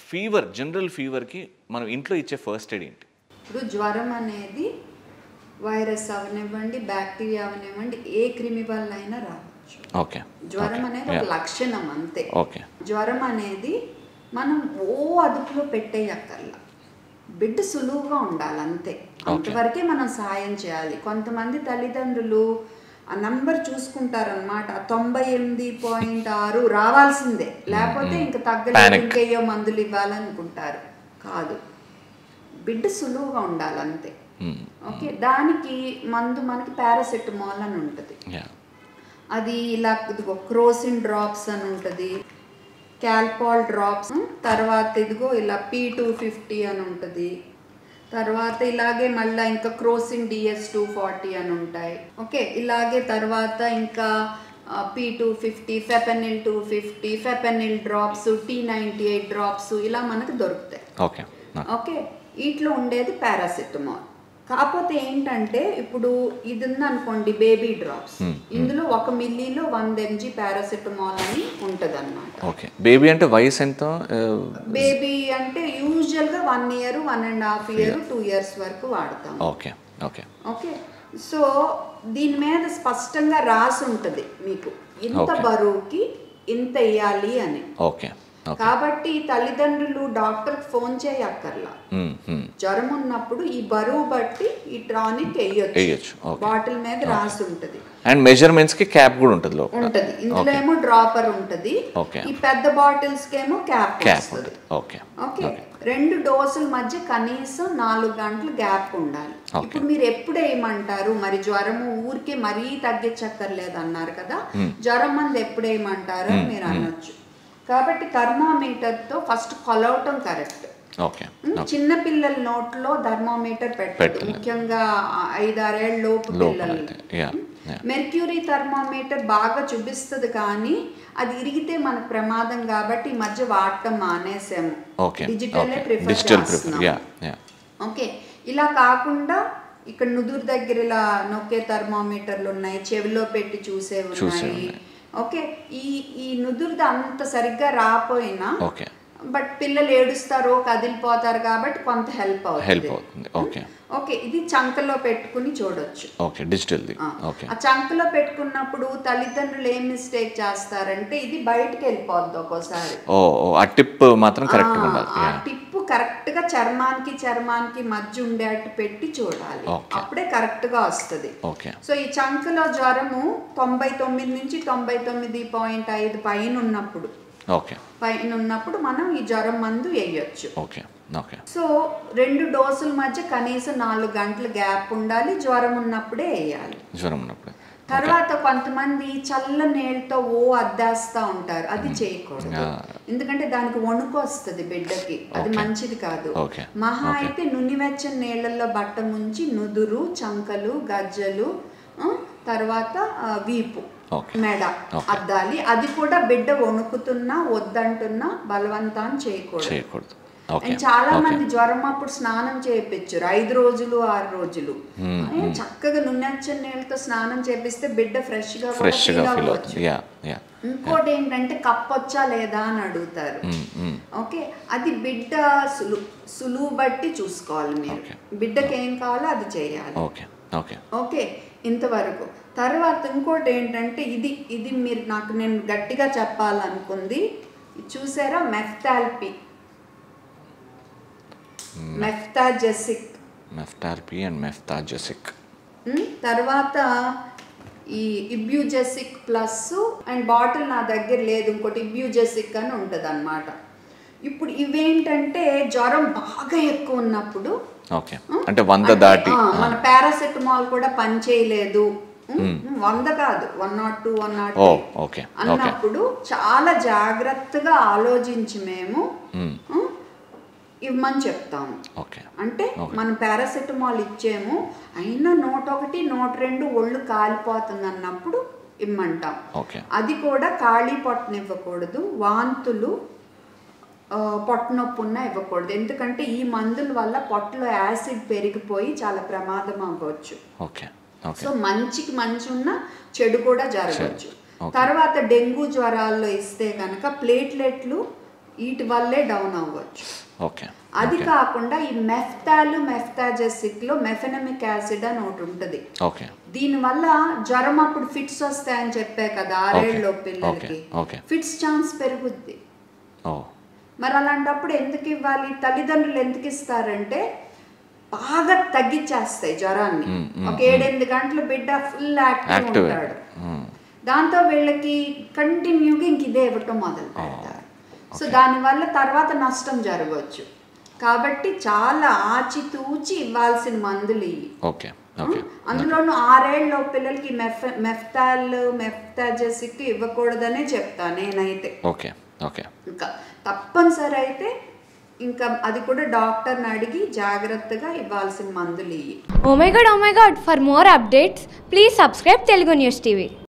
Fever general ఫీవర్కి మనం ఇంట్లో ఇచ్చే ఫస్ట్ ఎయిడ్ ఏంటి ఇప్పుడు జ్వరం అనేది వైరస్ అవనివ్వండి బ్యాక్టీరియా అవనివ్వండి ఏ క్రిమి వల్ల అయినా రావచ్చు ఓకే జ్వరం అనేది ఒక లక్షణం అంతే ఓకే జ్వరం అనేది మనం ఓ అదుపులో పెట్టేయక్కర్లా బిడ్డ సులువుగా ఉండాలి అంతే అంతవరకే మనం సాయం చేయాలి కొంతమంది తల్లిదండ్రులు ఆ నంబర్ చూసుకుంటారనమాట తొంభై ఎనిమిది పాయింట్ ఆరు రావాల్సిందే లేకపోతే ఇంకా తగ్గలేదు Panic. ఇంకేయో మందులు ఇవ్వాలనుకుంటారు కాదు బిడ్డ సులువుగా ఉండాలి అంతే ఓకే దానికి మందు మనకి పారాసెటమాల్ అని ఉంటుంది యా అది ఇలా ఇదిగో క్రోసిన్ డ్రాప్స్ అని ఉంటుంది క్యాల్పాల్ డ్రాప్స్ తర్వాత ఇదిగో ఇలా పీ టూ ఫిఫ్టీ అని ఉంటుంది తర్వాత ఇలాగే మళ్ళీ ఇంకా క్రోసిన్ డిఎస్ టూ ఫార్టీ అని ఉంటాయి ఓకే ఇలాగే తర్వాత ఇంకా P two fifty Fepanil two fifty Fepanil drops T ninety eight drops ఇలా మనకు దొరుకుతాయి ఓకే ఓకే వీటిలో ఉండేది పారాసెటమాల్ కాకపోతే ఏంటంటే ఇప్పుడు ఇది ఉందనుకోండి బేబీ డ్రాప్స్ ఇందులో ఒక మిల్లీలో వంద ఎంజీ పారాసెటమాల్ అని ఉంటుంది అనమాట ఓకే బేబీ అంటే వయసు ఎంత బేబీ అంటే యూజువల్ గా one year one and half year two years వరకు వాడతాం ఓకే ఓకే ఓకే సో దీని మీద స్పష్టంగా రాసి ఉంటుంది మీకు ఇంత Okay. బరువుకి ఇంత వేయాలి అని ఓకే ఓకే కాబట్టి తల్లిదండ్రులు డాక్టర్కి ఫోన్ చేయక్కర్లా జ్వరం ఉన్నప్పుడు ఈ బరువు బట్టి ఈ టానిక్ వేయొచ్చు వేయొచ్చు ఓకే బాటిల్ మీద రాసి ఉంటది అండ్ మెజర్మెంట్స్కి క్యాప్ కూడా ఉంటుంది లోపల ఉంటది ఇందులో ఏమో డ్రాపర్ ఉంటది Okay. ఈ పెద్ద బాటిల్స్ కేమో క్యాప్ క్యాప్ వస్తుంది ఉంటుంది ఓకే ఓకే రెండు డోసుల మధ్య కనీసం నాలుగు గంటలు గ్యాప్ ఉండాలి Okay. ఇప్పుడు మీరు ఎప్పుడు వేయమంటారు మరి జ్వరము ఊరికే మరీ తగ్గించక్కర్లేదు అన్నారు కదా జ్వరం మంది ఎప్పుడు వేయమంటారు అని మీరు అనొచ్చు కాబట్టి థర్మామీటర్ తో ఫస్ట్ కొలవటం కరెక్ట్ ఓకే చిన్న పిల్లల నోట్లో థర్మామీటర్ పెట్టదు పెట్టలేదు. ముఖ్యంగా ఐదారేళ్ళ లోపు లోపల పిల్లలు అయితే యా యా మెర్క్యూరీ థర్మామీటర్ బాగా చూపిస్తుంది కానీ అది ఇరిగితే మనకు ప్రమాదం కాబట్టి ఈ మధ్య వాడటం మానేసాము okay digital okay prefer digital prefer yeah yeah okay ఇలా కాకుండా ఇక్కడ నుదురు దగ్గర ఇలా నొక్కే థర్మామీటర్లు ఉన్నాయి చెవిలో పెట్టి చూసేవి చూసేవి ఉన్నాయి ఉన్నాయి. ఓకే ఈ ఈ నుదురుది అంత సరిగ్గా రాపోయినా ఓకే బట్ పిల్లలు ఏడుస్తారో కదిలిపోతారు కాబట్టి కొంత హెల్ప్ హెల్ప్ అవుతుంది అవుతుంది ఓకే ఓకే ఇది చంకలో పెట్టుకుని చూడొచ్చు ఓకే డిజిటల్ది ఆ. ఓకే ఆ చంకలో పెట్టుకున్నప్పుడు తల్లిదండ్రులు ఏం మిస్టేక్ చేస్తారంటే ఇది బయటకు వెళ్ళిపోద్ది ఒక్కోసారి ఓ ఓ, ఆ టిప్ మాత్రం కరెక్ట్గా ఉండాలి ఆ యా టిప్పు కరెక్ట్ గా చర్మానికి చర్మానికి మధ్య ఉండేట్టు పెట్టి చూడాలి Okay. అప్పుడే కరెక్ట్ గా వస్తుంది ఓకే సో ఈ చంకలో జ్వరము తొంభై తొమ్మిది నుంచి తొంభై తొమ్మిది పాయింట్ ఐదు పైన ఉన్నప్పుడు ఓకే పైన ఉన్నప్పుడు మనం ఈ జ్వరం మందు వేయొచ్చు ఓకే ఓకే సో రెండు డోసుల మధ్య కనీసం నాలుగు గంటల గ్యాప్ ఉండాలి జ్వరం ఉన్నప్పుడే వేయాలి జ్వరం ఉన్నప్పుడు తర్వాత కొంతమంది చల్ల నీళ్ళతో ఓ అద్దేస్తా ఉంటారు అది చేయకూడదు Yeah. ఎందుకంటే దానికి వణుకు వస్తుంది బిడ్డకి అది Okay. మంచిది కాదు Okay. మహా Okay. అయితే నునివెచ్చని నీళ్ళల్లో బట్ట ముంచి నుదురు చంకలు గజ్జలు ఆ, తర్వాత ఆ, వీపు Okay. మెడ Okay. అద్దాలి అది కూడా బిడ్డ వణుకుతున్నా వద్దంటున్నా బలవంతాన్ని చేయకూడదు చేయకూడదు ఓకే అండ్ చాలా ఓకే మంది జ్వరం అప్పుడు స్నానం చేయించారు ఐదు రోజులు ఆరు రోజులు ఏ, చక్కగా నున్నెచ్చని నీళ్ళతో స్నానం చేపిస్తే బిడ్డ ఫ్రెష్ గా కూడా ఫ్రెష్గా feel ఫీల్ అవ్వచ్చు. అవుతుంది యా యా ఇంకోటి ఏంటంటే కప్పొచ్చా లేదా అని అడుగుతారు ఓకే అది బిడ్డ సులు సులువు బట్టి చూసుకోవాలి మీరు Okay. బిడ్డకి ఏం కావాలో అది చేయాలి ఓకే ఓకే ఓకే ఇంతవరకు తర్వాత ఇంకోటి ఏంటంటే ఇది ఇది మీరు నాకు నేను గట్టిగా చెప్పాలనుకుంది ఇది చూసారా మెఫ్టాల్పి మెఫ్తాజెసిక్ మెఫ్టార్పీ అండ్ మెఫ్తాజెసిక్ ఉమ్, తర్వాత ఈ ఇబ్యూజెసిక్ ప్లస్ అండ్ బాటిల్ నా దగ్గర లేదు ఇంకోటి ఇబ్యూజెసిక్ అని ఉంటుంది అనమాట ఇప్పుడు ఇవేంటంటే జ్వరం బాగా ఎక్కువ ఉన్నప్పుడు ఓకే అంటే వంద అంటే, దాటి ఆ, మన పారాసెటమాల్ కూడా పని చేయలేదు ఉమ్, వంద కాదు one nought two one nought O okay okay అన్నప్పుడు చాలా జాగ్రత్తగా ఆలోచించి మేము మ్మ్. ఉమ్, ఇవ్వమని చెప్తాము ఓకే అంటే మనం పారాసెటమాల్ ఇచ్చేము అయినా నూట ఒకటి నూట రెండు ఒళ్ళు కాలిపోతుంది అన్నప్పుడు ఇమ్మంటాం ఓకే అది కూడా ఖాళీ పొట్టనివ్వకూడదు వాంతులు ఆ, పొట్ట నొప్పి ఉన్నా ఇవ్వకూడదు ఎందుకంటే ఈ మందుల వల్ల పొట్టలో యాసిడ్ పెరిగిపోయి చాలా ప్రమాదం అవ్వచ్చు ఓకే ఓకే సో మంచికి మంచి ఉన్న చెడు కూడా జరగవచ్చు Okay. తర్వాత డెంగ్యూ జ్వరాల్లో ఇస్తే కనుక ప్లేట్లెట్లు వీటి వల్లే డౌన్ అవ్వచ్చు ఓకే అది కాకుండా ఈ మెఫ్తాలు మెఫ్తాజెసిక్ లో మెఫెనమిక్ యాసిడ్ అని ఒకటి ఉంటుంది ఓకే దీనివల్ల జ్వరం అప్పుడు ఫిట్స్ వస్తాయని చెప్పే కదా ఆరేళ్ళలో పిల్లలకి okay. ఫిట్స్ ఛాన్స్ పెరుగుద్ది ఓ మరి అలాంటప్పుడు ఎందుకు ఇవ్వాలి తల్లిదండ్రులు ఎందుకు ఇస్తారంటే బాగా తగ్గించేస్తాయి జ్వరాన్ని Mm, mm, ఒక ఏడెనిమిది గంటలు బిడ్డ ఫుల్ యాక్టివ్ యాక్టివ్ ఉంటాడు దాంతో వీళ్ళకి కంటిన్యూగా ఇంక ఇదే ఇవ్వటం మొదలు పెడతారు సో దానివల్ల తర్వాత నష్టం జరగవచ్చు కాబట్టి చాలా ఆచితూచి ఇవ్వాల్సిన మందులు ఇవి ఓకే ఓకే అందులోనూ ఆరేళ్ళ పిల్లలకి మెఫ్ మెఫ్తాల్ మెఫ్తాజెసిక్ ఇవ్వకూడదనే చెప్తా నేనైతే ఓకే ఓకే ఇంకా తప్పనిసరి అయితే ఇంకా అది కూడా డాక్టర్ని అడిగి జాగ్రత్తగా ఇవ్వాల్సిన మందులు ఇవి Oh my god, oh my god, for more updates, please subscribe Telugu News TV.